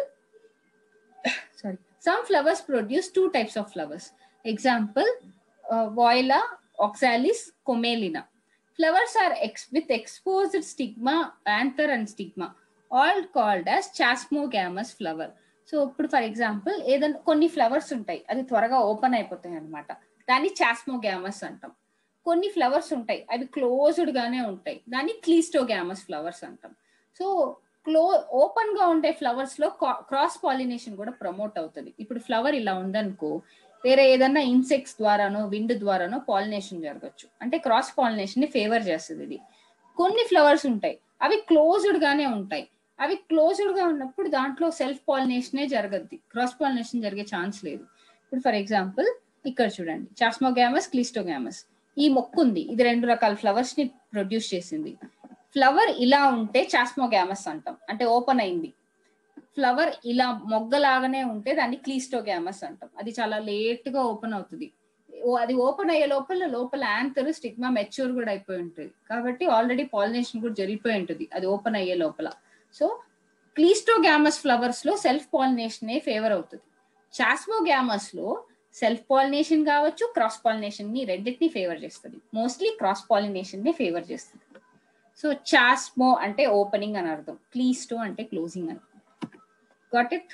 sorry some flowers produce two types of flowers example Viola Oxalis Commelina flowers are ex with exposed stigma anther and stigma all called as chasmogamous flower so ఇప్పుడు for example ఏదైనా కొన్ని flowers ఉంటాయి అది త్వరగా open అయిపోతాయి అనమాట దాన్ని చాస్మోగ్యామస్ అంటాం కొన్ని ఫ్లవర్స్ ఉంటాయి అవి క్లోజ్డ్ గానే ఉంటాయి దాన్ని క్లీస్టోగ్యామస్ ఫ్లవర్స్ అంటాం సో క్లో ఓపెన్ గా ఉండే ఫ్లవర్స్ లో క్రాస్ పాలినేషన్ కూడా ప్రమోట్ అవుతుంది ఇప్పుడు ఫ్లవర్ ఇలా ఉందనుకో వేరే ఏదన్నా ఇన్సెక్ట్స్ ద్వారానో విండ్ ద్వారానో పాలినేషన్ జరగచ్చు అంటే క్రాస్ పాలినేషన్ ని ఫేవర్ చేస్తుంది ఇది కొన్ని ఫ్లవర్స్ ఉంటాయి అవి క్లోజ్డ్ గానే ఉంటాయి అవి క్లోజ్డ్ గా ఉన్నప్పుడు దాంట్లో సెల్ఫ్ పాలినేషనే జరగద్ది క్రాస్ పాలినేషన్ జరిగే ఛాన్స్ లేదు ఇప్పుడు ఫర్ ఎగ్జాంపుల్ ఇక్కడ చూడండి చాస్మోగ్యామస్ క్లిస్టోగ్యామస్ ఈ మొక్క ఉంది ఇది రెండు రకాల ఫ్లవర్స్ ని ప్రొడ్యూస్ చేసింది ఫ్లవర్ ఇలా ఉంటే చాస్మోగ్యామస్ అంటాం అంటే ఓపెన్ అయింది ఫ్లవర్ ఇలా మొగ్గలాగానే ఉంటే దాన్ని క్లీస్టోగ్యామస్ అంటాం అది చాలా లేట్ గా ఓపెన్ అవుతుంది ఓ- అది ఓపెన్ అయ్యే లోపల లోపల యాంథర్ స్టిగ్మా మెచ్యూర్ కూడా అయిపోయి ఉంటుంది కాబట్టి ఆల్రెడీ పాలినేషన్ కూడా జరిగిపోయి ఉంటుంది అది ఓపెన్ అయ్యే లోపల సో క్లీస్టోగ్యామస్ ఫ్లవర్స్ లో సెల్ఫ్ పాలినేషన్ ఫేవర్ అవుతుంది చాస్మోగ్యామస్ లో సెల్ఫ్ పాలినేషన్ కావచ్చు క్రాస్ పాలినేషన్ ని రెండింటిని ఫేవర్ చేస్తుంది మోస్ట్లీ క్రాస్ పాలినేషన్ ని ఫేవర్ చేస్తుంది సో చాస్మో అంటే ఓపెనింగ్ అని అర్థం క్లీస్టో అంటే క్లోజింగ్ అని got it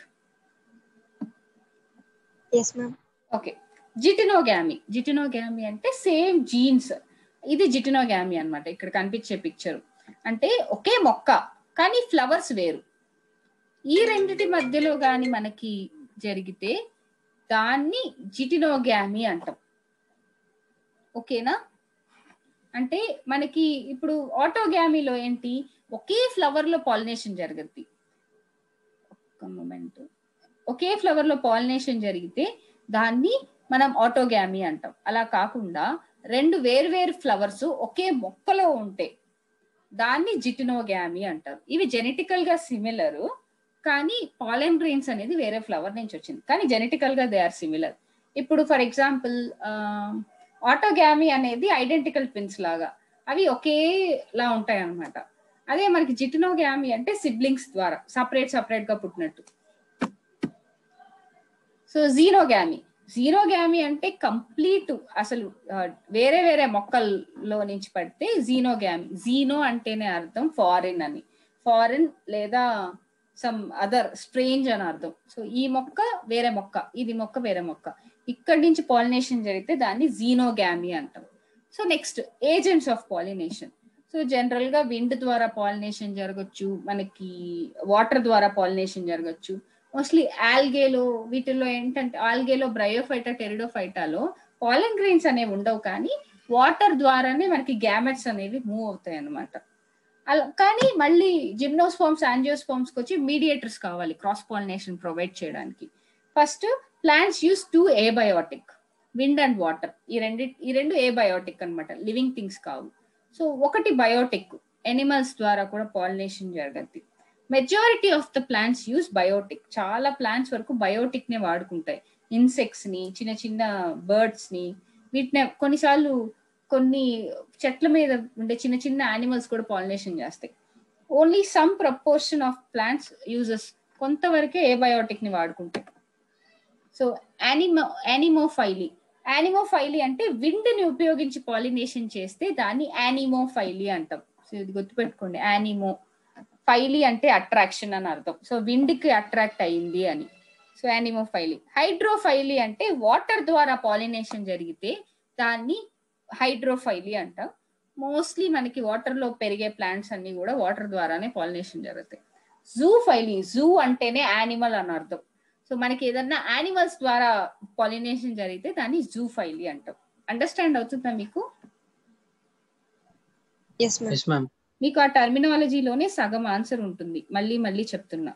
yes ma'am okay geitonogamy geitonogamy అంటే సేమ్ జీన్స్ ఇది జిటినోగామి అన్నమాట ఇక్కడ కనిపించే పిక్చర్ అంటే ఒకే మొక్క కానీ ఫ్లవర్స్ వేరు ఈ రెండిటి మధ్యలో గాని మనకి జరిగితే దాన్ని జిటినోగామి అంటాం ఓకేనా అంటే మనకి ఇప్పుడు ఆటోగామిలో ఏంటి ఒకే ఫ్లవర్ లో పాలినేషన్ జరుగుద్ది ఒక్క మూమెంట్ ఒకే ఫ్లవర్ లో పాలినేషన్ జరిగితే దాన్ని మనం ఆటోగామి అంటాం అలా కాకుండా రెండు వేరు వేరు ఫ్లవర్స్ ఒకే మొక్కలో ఉంటే దాన్ని జిటినోగామి అంటారు ఇవి జెనెటికల్ గా సిమిలర్ కానీ పాలెన్ గ్రెయిన్స్ అనేది వేరే ఫ్లవర్ నుంచి వచ్చింది కానీ జెనెటికల్ గా దే ఆర్ సిమిలర్ ఇప్పుడు ఫర్ ఎగ్జాంపుల్ ఆటోగామి అనేది ఐడెంటికల్ ట్విన్స్ లాగా అవి ఒకేలా ఉంటాయి అన్నమాట అదే మనకి జిటినోగామి అంటే సిబ్లింగ్స్ ద్వారా సపరేట్ సపరేట్ గా పుట్టినట్టు సో జీనోగామి జీనోగామి అంటే కంప్లీట్ అసలు ఆ, వేరే వేరే మొక్కల్లో నుంచి పడితే జీనోగామి జీనో అంటేనే అర్థం ఫారిన్ అని ఫారిన్ లేదా సమ్ అదర్ స్ట్రేంజ్ అని అర్థం సో ఈ మొక్క వేరే మొక్క ఇది మొక్క వేరే మొక్క ఇక్కడి నుంచి పాలినేషన్ జరిగితే దాన్ని జీనోగామి అంటాం so next agents of pollination so general గా విండ్ ద్వారా పాలినేషన్ జరగచ్చు మనకి వాటర్ ద్వారా పాలినేషన్ జరగచ్చు మోస్ట్లీ ఆల్గేలో వీటిల్లో ఏంటంటే ఆల్గేలో బ్రయోఫైటా టెరిడోఫైటాలో పాలన్ గ్రెయిన్స్ అనేవి ఉండవు కానీ వాటర్ ద్వారానే మనకి గ్యామెట్స్ అనేవి మూవ్ అవుతాయి అన్నమాట అలా కానీ మళ్ళీ జిమ్నోస్ఫామ్స్ యాంజియోస్ఫామ్స్ వచ్చి మీడియేటర్స్ కావాలి క్రాస్ పాలినేషన్ ప్రొవైడ్ చేయడానికి first plants use two abiotic wind and water ఈ రెండు ఈ రెండు ఏబయోటిక్ అన్నమాట లివింగ్ థింగ్స్ కావు సో ఒకటి బయోటిక్ ఎనిమల్స్ ద్వారా కూడా పాలినేషన్ జరగద్ది majority of the plants use biotic చాలా ప్లాంట్స్ వరకు బయోటిక్ నే వాడుకుంటాయి ఇన్సెక్ట్స్ ని చిన్న చిన్న బర్డ్స్ ని వీటిని కొన్నిసార్లు కొన్ని చెట్ల మీద ఉండే చిన్న చిన్న యానిమల్స్ కూడా పాలినేషన్ చేస్తాయి only some proportion of plants uses కొంతవరకే ఏ బయోటిక్ ని వాడుకుంటాయి సో యానిమో యానిమోఫైలీ యానిమోఫైలీ అంటే విండ్ ని ఉపయోగించి పాలినేషన్ చేస్తే దాన్ని యానిమోఫైలీ అంటాం సో ఇది గుర్తుపెట్టుకోండి యానిమో ఫైలీ అంటే అట్రాక్షన్ అని అర్థం సో విండ్ కి అట్రాక్ట్ అయింది అని సో యానిమోఫైలీ హైడ్రోఫైలీ అంటే వాటర్ ద్వారా పాలినేషన్ జరిగితే దాన్ని హైడ్రోఫైలీ అంటాం మోస్ట్లీ మనకి వాటర్ లో పెరిగే ప్లాంట్స్ అన్ని కూడా వాటర్ ద్వారానే పాలినేషన్ జరుగుతాయి జూ ఫైలీ జూ అంటేనే యానిమల్ అని అర్థం సో మనకి ఏదన్నా యానిమల్స్ ద్వారా పాలినేషన్ జరిగితే దాన్ని జూ ఫైలీ అంటాం అండర్స్టాండ్ అవుతుందా మీకు ఎస్ మ్యామ్ ఎస్ మ్యామ్ మీకు ఆ టర్మినాలజీలోనే సగం ఆన్సర్ ఉంటుంది మళ్ళీ మళ్ళీ చెప్తున్నా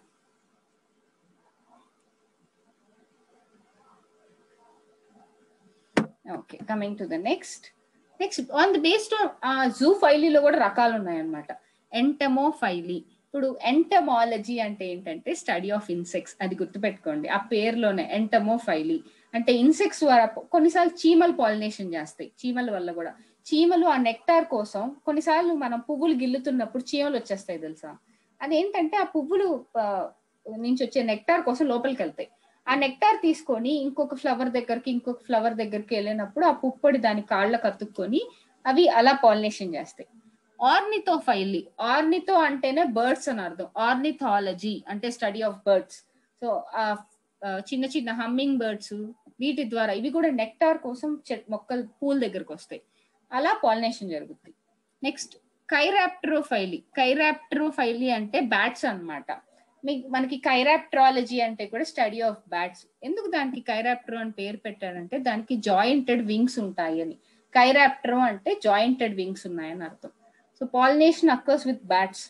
okay coming to the next next on the based on జూ ఫైలీలో కూడా రకాలు ఉన్నాయన్నమాట ఎంటమో ఫైలీ ఇప్పుడు ఎంటమాలజీ అంటే ఏంటంటే స్టడీ ఆఫ్ ఇన్సెక్ట్స్ అది గుర్తుపెట్టుకోండి ఆ పేరులోనే ఎంటమో ఫైలీ అంటే ఇన్సెక్ట్స్ ద్వారా కొన్నిసార్లు చీమలు పాలినేషన్ చేస్తాయి చీమల వల్ల కూడా చీమలు ఆ నెక్టార్ కోసం కొన్నిసార్లు మనం పువ్వులు గిల్లుతున్నప్పుడు చీమలు వచ్చేస్తాయి తెలుసా అదేంటంటే ఆ పువ్వులు ఆ, నుంచి వచ్చే నెక్టార్ కోసం లోపలికి వెళ్తాయి ఆ నెక్టార్ తీసుకొని ఇంకొక ఫ్లవర్ దగ్గరికి ఇంకొక ఫ్లవర్ దగ్గరికి వెళ్ళినప్పుడు ఆ పుప్పొడి దాని కాళ్ళకు అతుక్కొని అవి అలా పాలినేషన్ చేస్తాయి ఆర్నితో ఫైల్లీ ఆర్నితో అంటేనే బర్డ్స్ అని అర్థం ఆర్నిథాలజీ అంటే స్టడీ ఆఫ్ బర్డ్స్ సో ఆ ఆ, చిన్న చిన్న హమ్మింగ్ బర్డ్స్ వీటి ద్వారా ఇవి కూడా నెక్టార్ కోసం చెట్ మొక్కలు పూల దగ్గరకు వస్తాయి అలా పాలినేషన్ జరుగుతుంది నెక్స్ట్ కైరాప్ట్రోఫైలి కైరాప్ట్రోఫైలి అంటే బ్యాట్స్ అన్నమాట మీకు మనకి కైరాప్ట్రాలజీ అంటే కూడా స్టడీ ఆఫ్ బ్యాట్స్ ఎందుకు దానికి కైరాప్ట్రో అని పేరు పెట్టారంటే దానికి జాయింటెడ్ వింగ్స్ ఉంటాయి అని కైరాప్ట్రో అంటే జాయింటెడ్ వింగ్స్ ఉన్నాయని అర్థం so pollination occurs with bats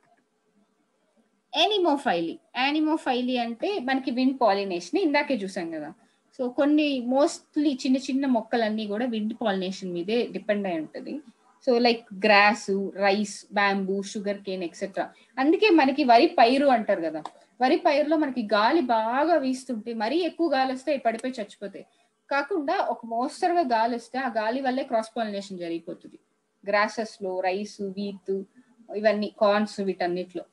anemophily anemophily అంటే మనకి విండ్ పాలినేషన్ ఇందాకే చూసాం కదా సో కొన్ని మోస్ట్లీ చిన్న చిన్న మొక్కలన్నీ కూడా విండ్ పాలినేషన్ మీదే డిపెండ్ అయి ఉంటుంది so like grass rice bamboo sugar cane etcetera అందుకే మనకి వరి పైరు అంటారు కదా వరి పైరులో మనకి గాలి బాగా వీస్తుంటే మరీ ఎక్కువ గాలి వస్తే అవి పడిపోయి చచ్చిపోతాయి కాకుండా ఒక మోస్తరుగా గాలి వస్తే ఆ గాలి వల్లే క్రాస్ పాలినేషన్ జరిగిపోతుంది గ్రాసెస్ లో రైస్ వీట్ ఇవన్నీ కార్న్స్ వీటన్నిటిలో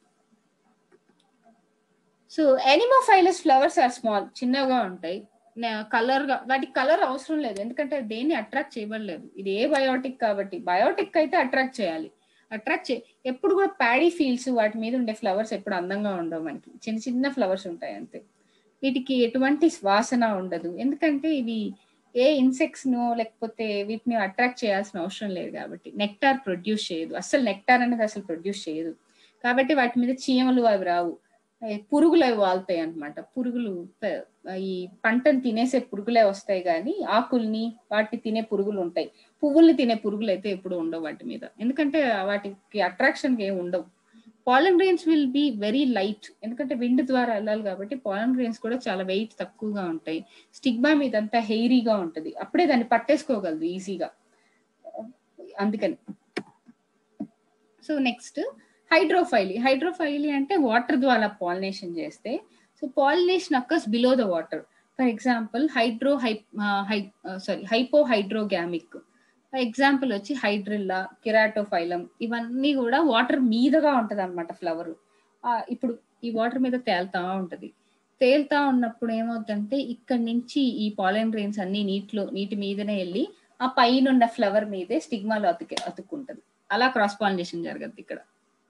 so anemophilous flowers are small చిన్నగా ఉంటాయి కలర్ గా వాటికి కలర్ అవసరం లేదు ఎందుకంటే దేన్ని అట్రాక్ట్ చేయబడలేదు ఇది ఏ బయోటిక్ కాబట్టి బయోటిక్ అయితే అట్రాక్ట్ చేయాలి అట్రాక్ట్ చే ఎప్పుడు కూడా ప్యాడీ ఫీల్డ్స్ వాటి మీద ఉండే ఫ్లవర్స్ ఎప్పుడు అందంగా ఉండవు మనకి చిన్న చిన్న ఫ్లవర్స్ ఉంటాయి అంతే వీటికి ఎటువంటి వాసన ఉండదు ఎందుకంటే ఇవి ఏ ఇన్సెక్ట్స్ ను లేకపోతే వీటిని అట్రాక్ట్ చేయాల్సిన అవసరం లేదు కాబట్టి నెక్టార్ ప్రొడ్యూస్ చేయదు అసలు నెక్టార్ అనేది అసలు ప్రొడ్యూస్ చేయదు కాబట్టి వాటి మీద చీమలు అవి రావు ఏ పురుగులు అవి వాళ్తాయి అనమాట పురుగులు ప- ఈ పంటను తినేసే పురుగులే వస్తాయి కానీ ఆకుల్ని వాటిని తినే పురుగులు ఉంటాయి పువ్వుల్ని తినే పురుగులు అయితే ఎప్పుడు ఉండవు వాటి మీద ఎందుకంటే వాటికి అట్రాక్షన్ ఏం ఉండవు pollen grains will be very light ఎందుకంటే విండ్ ద్వారా వెళ్ళాలి కాబట్టి పాలన్ గ్రెయిన్స్ కూడా చాలా వెయిట్ తక్కువగా ఉంటాయి స్టిగ్మా మీద అంతా హెయిరీగా ఉంటది అప్పుడే దాన్ని పట్టేసుకోగలదు ఈజీగా అందుకని సో నెక్స్ట్ హైడ్రోఫైలీ హైడ్రోఫైలీ అంటే వాటర్ ద్వారా పాలినేషన్ చేస్తే so pollination occurs below the water for example hydro hy sorry hypo hydrogamic for example వచ్చి హైడ్రిల్లా కిరాటోఫైలం ఇవన్నీ కూడా వాటర్ మీదగా ఉంటది అనమాట ఫ్లవర్ ఇప్పుడు ఈ వాటర్ మీద తేలుతా ఉంటది తేలుతా ఉన్నప్పుడు ఏమవుతుందంటే ఇక్కడ నుంచి ఈ పాలెన్ రెయిన్స్ అన్ని నీటిలో నీటి మీదనే వెళ్ళి ఆ పైన ఉన్న ఫ్లవర్ మీదే స్టిగ్మాలో అతుకే అతుక్కుంటది అలా క్రాస్ పాలినేషన్ జరగద్దు ఇక్కడ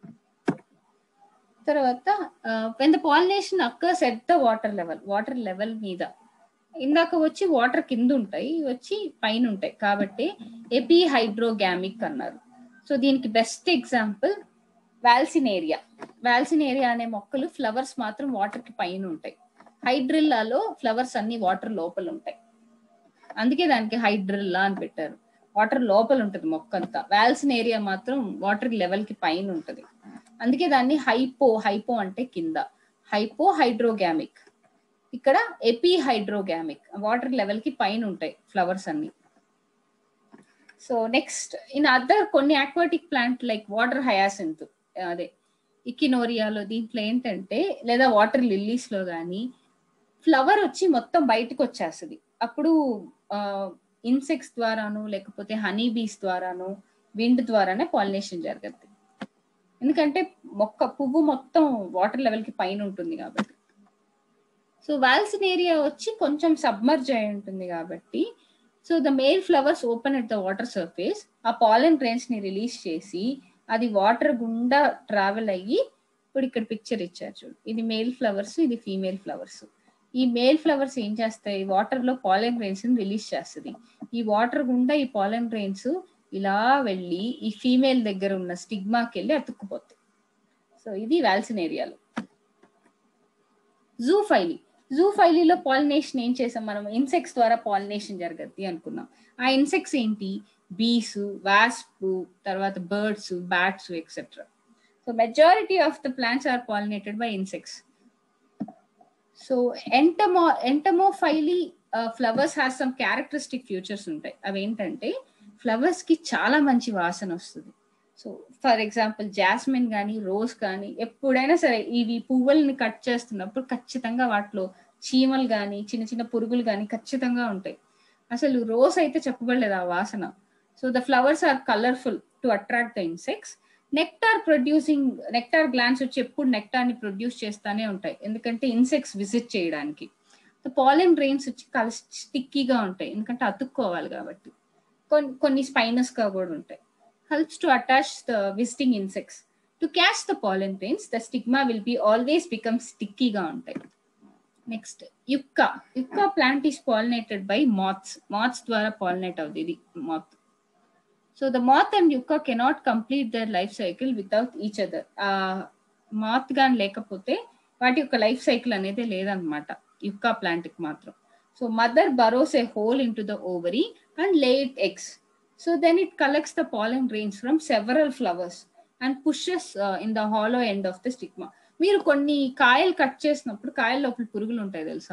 తర్వాత when the pollination occurs at the water level water level మీద ఇందాక వచ్చి వాటర్ కింద ఉంటాయి ఇవి వచ్చి పైన ఉంటాయి కాబట్టి ఎపీ హైడ్రోగామిక్ అన్నారు సో దీనికి బెస్ట్ ఎగ్జాంపుల్ వాల్సినేరియా వాల్సినేరియా అనే మొక్కలు ఫ్లవర్స్ మాత్రం వాటర్ కి పైన ఉంటాయి హైడ్రిల్లాలో ఫ్లవర్స్ అన్ని వాటర్ లోపల ఉంటాయి అందుకే దానికి హైడ్రిల్లా అని పెట్టారు వాటర్ లోపల ఉంటుంది మొక్క అంతా వాల్సినేరియా మాత్రం వాటర్ లెవెల్ కి పైన ఉంటది అందుకే దాన్ని హైపో హైపో అంటే కింద హైపో హైడ్రోగామిక్ ఇక్కడ ఎపీ హైడ్రోగామిక్ వాటర్ లెవెల్ కి పైన ఉంటాయి ఫ్లవర్స్ అన్ని సో నెక్స్ట్ ఇన్ అదర్ కొన్ని aquatic plant like water hyacinth అదే ఇకినోరియాలో దీంట్లో ఏంటంటే లేదా వాటర్ లిల్లీస్ లో కానీ ఫ్లవర్ వచ్చి మొత్తం బయటకు వచ్చేస్తుంది అప్పుడు ఇన్సెక్ట్స్ ద్వారాను లేకపోతే హనీ బీస్ ద్వారాను విండ్ ద్వారానే పాలినేషన్ జరుగుతుంది ఎందుకంటే మొక్క పువ్వు మొత్తం వాటర్ లెవెల్ కి పైన ఉంటుంది కాబట్టి సో వాల్సిన్ ఏరియా వచ్చి కొంచెం సబ్మర్జ్ అయి ఉంటుంది కాబట్టి so the male flowers open at the water surface ఆ పాలెన్ గ్రెయిన్స్ ని రిలీజ్ చేసి అది వాటర్ గుండా ట్రావెల్ అయ్యి ఇప్పుడు ఇక్కడ పిక్చర్ ఇచ్చారు చూడు ఇది మేల్ ఫ్లవర్స్ ఇది ఫీమేల్ ఫ్లవర్స్ ఈ మేల్ ఫ్లవర్స్ ఏం చేస్తాయి వాటర్ లో పాలెన్ గ్రెయిన్స్ ని రిలీజ్ చేస్తుంది ఈ వాటర్ గుండా ఈ పాలెన్ గ్రెయిన్స్ ఇలా వెళ్ళి ఈ ఫీమేల్ దగ్గర ఉన్న స్టిగ్మాకి వెళ్ళి అతుక్కుపోతాయి సో ఇది వాల్సిన్ ఏరియాలో జూఫైలీ జూఫైలీలో పాలినేషన్ ఏం చేసాం మనం ఇన్సెక్ట్స్ ద్వారా పాలినేషన్ జరగద్ది అనుకున్నాం ఆ ఇన్సెక్ట్స్ ఏంటి బీస్ వాస్ప్ తర్వాత birds bats etcetera so majority of the plants are pollinated by insects so ento entomophily flowers has some characteristic features ఉంటాయి అవి ఏంటంటే ఫ్లవర్స్ కి చాలా మంచి వాసన వస్తుంది సో ఫర్ ఎగ్జాంపుల్ జాస్మిన్ కానీ రోజ్ కానీ ఎప్పుడైనా సరే ఇవి పువ్వుల్ని కట్ చేస్తున్నప్పుడు ఖచ్చితంగా వాటిలో చీమలు కానీ చిన్న చిన్న పురుగులు కానీ ఖచ్చితంగా ఉంటాయి అసలు రోజ్ అయితే చెప్పబడలేదు ఆ వాసన so the flowers are colourful to attract the insects nectar producing nectar glands వచ్చి ఎప్పుడు నెక్టార్ ని ప్రొడ్యూస్ చేస్తానే ఉంటాయి ఎందుకంటే ఇన్సెక్ట్స్ విజిట్ చేయడానికి పాలెన్ డ్రెయిన్స్ వచ్చి కల స్టిక్కీగా ఉంటాయి ఎందుకంటే అతుక్కోవాలి కాబట్టి కొన్ని కొన్ని స్పైనస్ గా కూడా ఉంటాయి helps to attach the visiting insects to catch the pollen grains the stigma will be always become స్టిక్కీగా ఉంటాయి next yucca yucca plant is pollinated by moths moths ద్వారా పాలినేట్ అవుతుంది ఇది moth so the moth and yucca cannot complete their life cycle without each other ఆ moth గాని లేకపోతే వాటి యొక్క లైఫ్ సైకిల్ అనేది లేదనమాట యుక్క ప్లాంట్ కి మాత్రం so mother burrows a hole into the ovary and lays eggs so then it collects the pollen grains from several flowers and pushes in the hollow end of the stigma మీరు కొన్ని కాయలు cut చేసినప్పుడు కాయల లోపల పురుగులు ఉంటాయి తెలుసా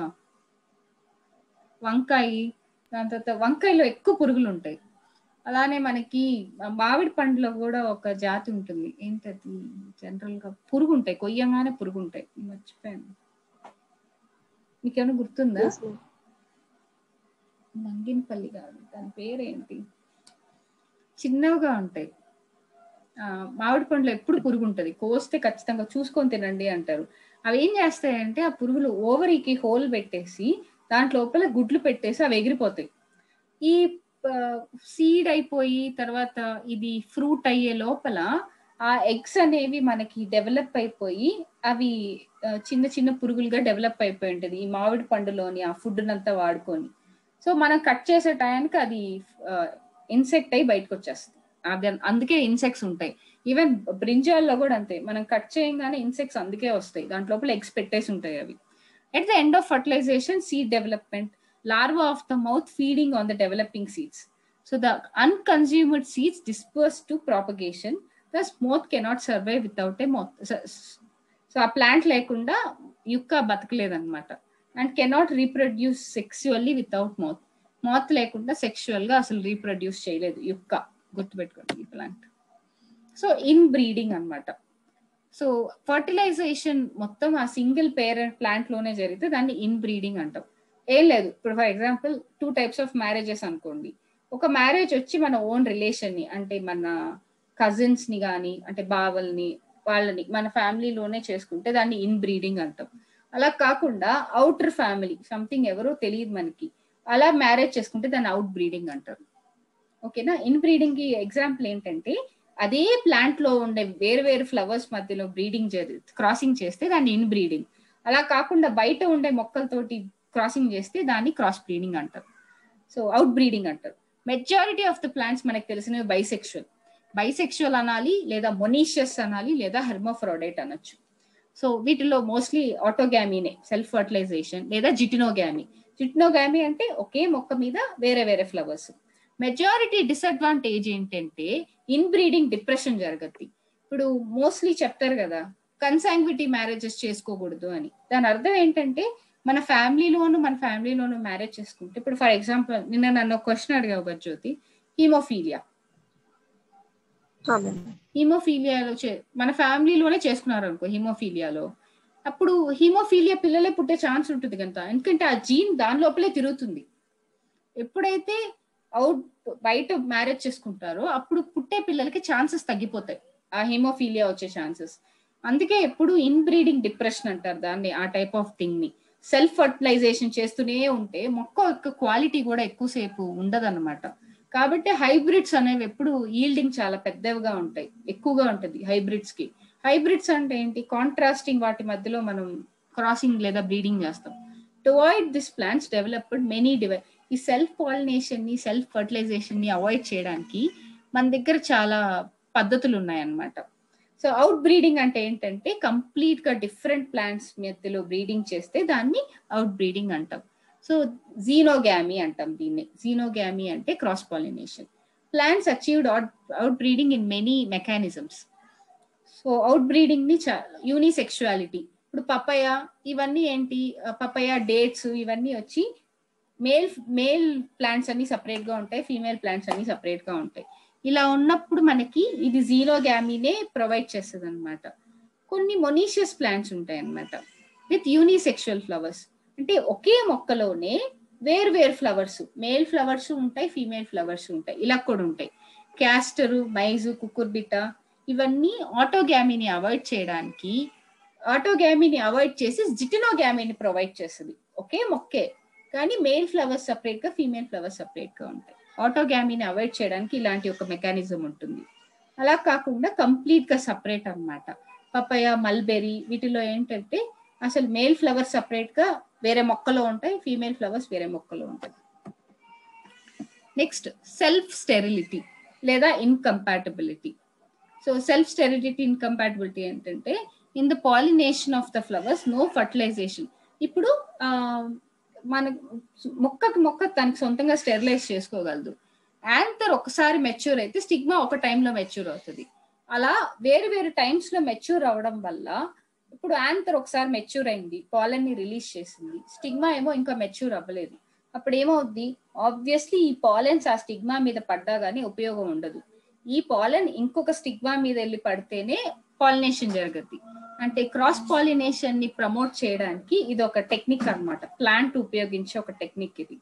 వంకాయ దాని తర్వాత వంకాయలో ఎక్కువ పురుగులు ఉంటాయి అలానే మనకి మామిడి పండులో కూడా ఒక జాతి ఉంటుంది ఏంటది జనరల్ గా పురుగు ఉంటాయి కొయ్యంగానే పురుగు ఉంటాయి మర్చిపోయాను మీకేమైనా గుర్తుందా నంగినపల్లి కాదు దాని పేరేంటి చిన్నగా ఉంటాయి ఆ, మామిడి పండ్లు ఎప్పుడు పురుగు ఉంటుంది కోస్తే ఖచ్చితంగా చూసుకొని తినండి అంటారు అవి ఏం చేస్తాయంటే ఆ పురుగులు ఓవరీకి హోల్ పెట్టేసి దాంట్ లోపల గుడ్లు పెట్టేసి అవి ఎగిరిపోతాయి ఈ సీడ్ అయిపోయి తర్వాత ఇది ఫ్రూట్ అయ్యే లోపల ఆ ఎగ్స్ అనేవి మనకి డెవలప్ అయిపోయి అవి ఆ, చిన్న చిన్న పురుగులుగా డెవలప్ అయిపోయి ఉంటుంది ఈ మామిడి పండులోని ఆ ఫుడ్ అంతా వాడుకొని సో మనం కట్ చేసే టయానికి అది ఇన్సెక్ట్ అయి బయటకు వచ్చేస్తుంది అది అందుకే ఇన్సెక్ట్స్ ఉంటాయి ఈవెన్ బ్రింజాల్లో కూడా అంతే మనం కట్ చేయగానే ఇన్సెక్ట్స్ అందుకే వస్తాయి దాంట్ లోపల ఎగ్స్ పెట్టేసి ఉంటాయి అవి at the end of fertilization seed development larva of the mouth feeding on the developing seeds. So the unconsumed seeds disperse to propagation. Thus, moth cannot survive without a moth. So, so ఆ plant లేకుండా yucca బతకలేదన్నమాట and cannot reproduce sexually without moth moth లేకుండా sexual గా అసలు reproduce చేయలేదు yucca గుర్తుపెట్టుకోండి ఈ plant so inbreeding అన్నమాట సో ఫర్టిలైజేషన్ మొత్తం ఆ సింగిల్ పేరెంట్ ప్లాంట్ లోనే జరిగితే దాన్ని ఇన్ బ్రీడింగ్ అంటాం ఏం లేదు ఇప్పుడు for example two types of marriages అనుకోండి ఒక మ్యారేజ్ వచ్చి మన ఓన్ రిలేషన్ ని అంటే మన కజిన్స్ ని కానీ అంటే బావల్ని వాళ్ళని మన ఫ్యామిలీలోనే చేసుకుంటే దాన్ని ఇన్ బ్రీడింగ్ అంటాం అలా కాకుండా అవుటర్ ఫ్యామిలీ సంథింగ్ ఎవరో తెలియదు మనకి అలా మ్యారేజ్ చేసుకుంటే దాన్ని అవుట్ బ్రీడింగ్ అంటారు ఓకేనా ఇన్ బ్రీడింగ్ కి ఎగ్జాంపుల్ ఏంటంటే అదే ప్లాంట్ లో ఉండే వేరు వేరు ఫ్లవర్స్ మధ్యలో బ్రీడింగ్ క్రాసింగ్ చేస్తే దాన్ని ఇన్ బ్రీడింగ్ అలా కాకుండా బయట ఉండే మొక్కలతోటి క్రాసింగ్ చేస్తే దాన్ని క్రాస్ బ్రీడింగ్ అంటారు సో అవుట్ బ్రీడింగ్ అంటారు మెజారిటీ ఆఫ్ ద ప్లాంట్స్ మనకు తెలిసినవి బైసెక్షువల్ బైసెక్షువల్ అనాలి లేదా మొనీషియస్ అనాలి లేదా హెర్మోఫ్రోడైట్ అనొచ్చు సో వీటిలో మోస్ట్లీ ఆటోగామీనే సెల్ఫ్ ఫర్టిలైజేషన్ లేదా జిటినోగామీ జిటినోగామీ అంటే ఒకే మొక్క మీద వేరే వేరే ఫ్లవర్స్ మెజారిటీ డిసడ్వాంటేజ్ ఏంటంటే ఇన్ బ్రీడింగ్ డిప్రెషన్ జరగద్ది ఇప్పుడు మోస్ట్లీ చెప్తారు కదా కన్సాంగ్విటీ మ్యారేజెస్ చేసుకోకూడదు అని దాని అర్థం ఏంటంటే మన ఫ్యామిలీలోను మన ఫ్యామిలీలోను మ్యారేజ్ చేసుకుంటే ఇప్పుడు ఫర్ ఎగ్జాంపుల్ నిన్న నన్ను క్వశ్చన్ అడిగావు కదా జ్యోతి హీమోఫీలియా హీమోఫీలియాలో మన ఫ్యామిలీలోనే చేసుకున్నారు అనుకో హీమోఫీలియాలో అప్పుడు హీమోఫీలియా పిల్లలే పుట్టే ఛాన్స్ ఉంటుంది కదా ఎందుకంటే ఆ జీన్ దాని లోపలే తిరుగుతుంది ఎప్పుడైతే అవుట్ బయట మ్యారేజ్ చేసుకుంటారో అప్పుడు పుట్టే పిల్లలకి ఛాన్సెస్ తగ్గిపోతాయి ఆ హీమోఫీలియా వచ్చే ఛాన్సెస్ అందుకే ఎప్పుడు ఇన్ బ్రీడింగ్ డిప్రెషన్ అంటారు దాన్ని ఆ టైప్ ఆఫ్ థింగ్ ని సెల్ఫ్ ఫర్టిలైజేషన్ చేస్తూనే ఉంటే మొక్క యొక్క క్వాలిటీ కూడా ఎక్కువసేపు ఉండదన్నమాట కాబట్టి హైబ్రిడ్స్ అనేవి ఎప్పుడు ఈల్డింగ్ చాలా పెద్దవిగా ఉంటాయి ఎక్కువగా ఉంటుంది హైబ్రిడ్స్ కి హైబ్రిడ్స్ అంటే ఏంటి కాంట్రాస్టింగ్ వాటి మధ్యలో మనం క్రాసింగ్ లేదా బ్రీడింగ్ చేస్తాం to avoid this plants developed many device ఈ సెల్ఫ్ పాలినేషన్ ని సెల్ఫ్ ఫర్టిలైజేషన్ ని అవాయిడ్ చేయడానికి మన దగ్గర చాలా పద్ధతులు ఉన్నాయన్నమాట సో అవుట్ బ్రీడింగ్ అంటే ఏంటంటే కంప్లీట్ గా డిఫరెంట్ ప్లాంట్స్ మధ్యలో బ్రీడింగ్ చేస్తే దాన్ని అవుట్ బ్రీడింగ్ అంటాం సో జీనోగామీ అంటాం దీన్ని జీనోగామీ అంటే cross pollination plants achieved outbreeding in many mechanisms so outbreeding ని యూనిసెక్షువాలిటీ ఇప్పుడు పపయ ఇవన్నీ ఏంటి పపయ డేట్స్ ఇవన్నీ వచ్చి మేల్ మేల్ ప్లాంట్స్ అన్ని సపరేట్ గా ఉంటాయి ఫీమేల్ ప్లాంట్స్ అన్ని సపరేట్ గా ఉంటాయి ఇలా ఉన్నప్పుడు మనకి ఇది జీరోగామీనే ప్రొవైడ్ చేస్తుంది అనమాట కొన్ని మొనీషియస్ ప్లాంట్స్ ఉంటాయి అనమాట విత్ యూనిసెక్షువల్ ఫ్లవర్స్ అంటే ఒకే మొక్కలోనే వేరు వేరు ఫ్లవర్స్ మేల్ ఫ్లవర్స్ ఉంటాయి ఫీమేల్ ఫ్లవర్స్ ఉంటాయి ఇలా కూడా ఉంటాయి క్యాస్టరు మైజు కుకుర్బిటా ఇవన్నీ ఆటోగామీని అవాయిడ్ చేయడానికి ఆటోగామీని అవాయిడ్ చేసి జిటినోగామీని ప్రొవైడ్ చేస్తుంది ఒకే మొక్కే కానీ మేల్ ఫ్లవర్స్ సపరేట్ గా ఫీమేల్ ఫ్లవర్స్ సపరేట్ గా ఉంటాయి ఆటోగామీని అవాయిడ్ చేయడానికి ఇలాంటి ఒక మెకానిజం ఉంటుంది అలా కాకుండా కంప్లీట్ గా సపరేట్ అనమాట పపయ మల్బెరీ వీటిలో ఏంటంటే అసలు మేల్ ఫ్లవర్స్ సపరేట్ గా వేరే మొక్కలో ఉంటాయి ఫీమేల్ ఫ్లవర్స్ వేరే మొక్కలో ఉంటాయి నెక్స్ట్ సెల్ఫ్ స్టెరిలిటీ లేదా incompatibility so self sterility incompatibility ఏంటంటే in the pollination of the flowers no fertilization ఇప్పుడు మన మొక్కకి మొక్క తనకి సొంతంగా స్టెరిలైజ్ చేసుకోగలదు యాంథర్ ఒకసారి మెచ్యూర్ అయితే స్టిగ్మా ఒక టైంలో మెచ్యూర్ అవుతుంది అలా వేరు వేరు టైమ్స్ లో మెచ్యూర్ అవడం వల్ల ఇప్పుడు యాంథర్ ఒకసారి మెచ్యూర్ అయింది పాలన్ ని రిలీజ్ చేసింది స్టిగ్మా ఏమో ఇంకా మెచ్యూర్ అవ్వలేదు అప్పుడు ఏమవుద్ది ఆబ్వియస్లీ ఈ పాలెన్స్ ఆ స్టిగ్మా మీద పడ్డా గానీ ఉపయోగం ఉండదు ఈ పాలన్ ఇంకొక స్టిగ్మా మీద వెళ్ళి పడితేనే పాలినేషన్ జరగద్ది అంటే క్రాస్ పాలినేషన్ ని ప్రమోట్ చేయడానికి ఇది ఒక టెక్నిక్ అనమాట ప్లాంట్ ఉపయోగించే ఒక టెక్నిక్ ఇది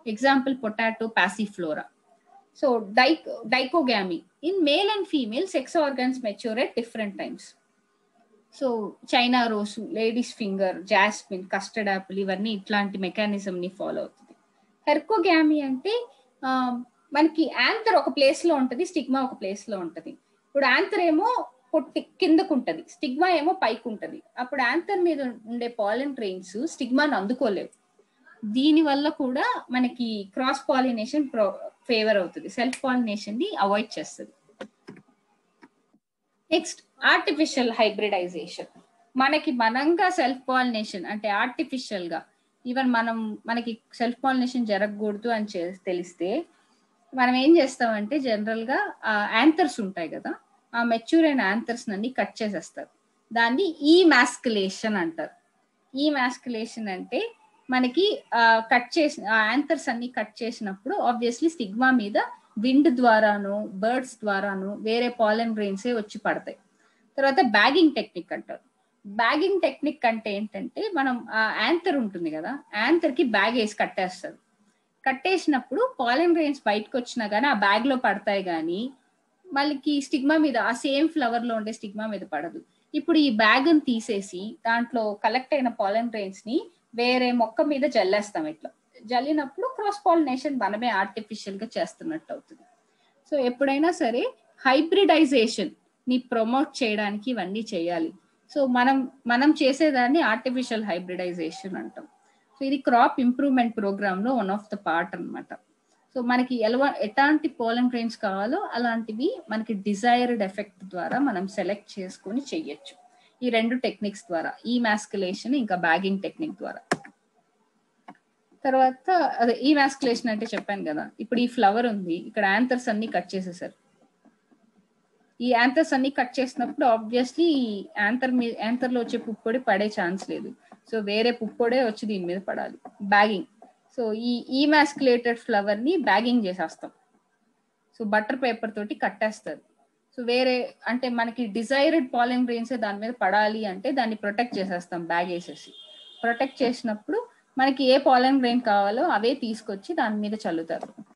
ఎగ్జాంపుల్ పొటాటో పాసిఫ్లోరా సో డైక్ dichogamy in male and female sex organs mature at different times so China rose ladies finger jasmine custard apple ఇవన్నీ ఇట్లాంటి మెకానిజం ని ఫాలో అవుతుంది హెర్కోగామి అంటే ఆ, మనకి యాంతర్ ఒక ప్లేస్ లో ఉంటది స్టిగ్మా ఒక ప్లేస్ లో ఉంటది ఇప్పుడు యాంతర్ ఏమో పొట్టి కిందకు ఉంటది స్టిగ్మా ఏమో పైకి ఉంటది అప్పుడు యాంతర్ మీద ఉండే పాలన్ ట్రైన్స్ స్టిగ్మాను అందుకోలేవు దీని వల్ల కూడా మనకి క్రాస్ పాలినేషన్ ఫేవర్ అవుతుంది సెల్ఫ్ పాలినేషన్ ని అవాయిడ్ చేస్తుంది నెక్స్ట్ ఆర్టిఫిషియల్ హైబ్రిడైజేషన్ మనకి మనంగా సెల్ఫ్ పాలినేషన్ అంటే ఆర్టిఫిషియల్ గా ఈవెన్ మనం మనకి సెల్ఫ్ పాలినేషన్ జరగకూడదు అని చే- తెలిస్తే మనం ఏం చేస్తామంటే జనరల్ గా యాంథర్స్ ఉంటాయి కదా ఆ మెచ్యూర్ అయిన యాంథర్స్ అన్ని కట్ చేసేస్తారు దాన్ని ఈ మాస్కులేషన్ అంటారు ఈ మాస్కులేషన్ అంటే మనకి కట్ చేసిన యాంథర్స్ అన్ని కట్ చేసినప్పుడు ఆబ్వియస్లీ స్టిగ్మా మీద విండ్ ద్వారాను బర్డ్స్ ద్వారాను వేరే పాలన్ గ్రెయిన్సే వచ్చి పడతాయి తర్వాత బ్యాగింగ్ టెక్నిక్ అంటారు బ్యాగింగ్ టెక్నిక్ అంటే ఏంటంటే మనం ఆ యాంథర్ ఉంటుంది కదా యాంథర్ కి బ్యాగ్ వేసి కట్టేస్తారు కట్టేసినప్పుడు పాలన్ గ్రెయిన్స్ బయటకు వచ్చినా కానీ ఆ బ్యాగ్ లో పడతాయి కానీ మళ్ళీ స్టిగ్మా మీద ఆ సేమ్ ఫ్లవర్ లో ఉండే స్టిగ్మా మీద పడదు ఇప్పుడు ఈ బ్యాగ్ తీసేసి దాంట్లో కలెక్ట్ అయిన పాలన్ గ్రెయిన్స్ ని వేరే మొక్క మీద జల్లేస్తాం ఇట్లా జల్లినప్పుడు క్రాస్ పాలినేషన్ మనమే ఆర్టిఫిషియల్ గా చేస్తున్నట్టు అవుతుంది సో ఎప్పుడైనా సరే హైబ్రిడైజేషన్ ని ప్రమోట్ చేయడానికి ఇవన్నీ చేయాలి సో మనం మనం చేసేదాన్ని ఆర్టిఫిషియల్ హైబ్రిడైజేషన్ అంటాం సో ఇది క్రాప్ ఇంప్రూవ్మెంట్ ప్రోగ్రామ్ లో వన్ ఆఫ్ ద పార్ట్ అన్నమాట సో మనకి ఎలవ ఎలాంటి పోలన్ గ్రెయిన్స్ కావాలో అలాంటివి మనకి డిజైర్డ్ ఎఫెక్ట్ ద్వారా మనం సెలెక్ట్ చేసుకొని చెయ్యొచ్చు ఈ రెండు టెక్నిక్స్ ద్వారా ఈ మాస్కులేషన్ ఇంకా బ్యాగింగ్ టెక్నిక్ ద్వారా తర్వాత అదే ఈ మాస్కులేషన్ అంటే చెప్పాను కదా ఇప్పుడు ఈ ఫ్లవర్ ఉంది ఇక్కడ యాంథర్స్ అన్ని కట్ చేసేసారు ఈ యాంథర్స్ అన్ని కట్ చేసినప్పుడు ఆబ్వియస్లీ యాంథర్ మీద యాంథర్ లో వచ్చే పుప్పొడి పడే ఛాన్స్ లేదు సో వేరే పుప్పొడే వచ్చి దీని మీద పడాలి బ్యాగింగ్ సో ఈ ఈ మాస్కులేటెడ్ ఫ్లవర్ ని బ్యాగింగ్ చేసేస్తాం సో బటర్ పేపర్ తోటి కట్టేస్తారు సో వేరే అంటే మనకి డిజైర్డ్ పాలెన్ గ్రెయిన్స్ దాని మీద పడాలి అంటే దాన్ని ప్రొటెక్ట్ చేసేస్తాం బ్యాగ్ వేసేసి ప్రొటెక్ట్ చేసినప్పుడు మనకి ఏ పాలెన్ గ్రెయిన్ కావాలో అవే తీసుకొచ్చి దాని మీద చల్లుతారు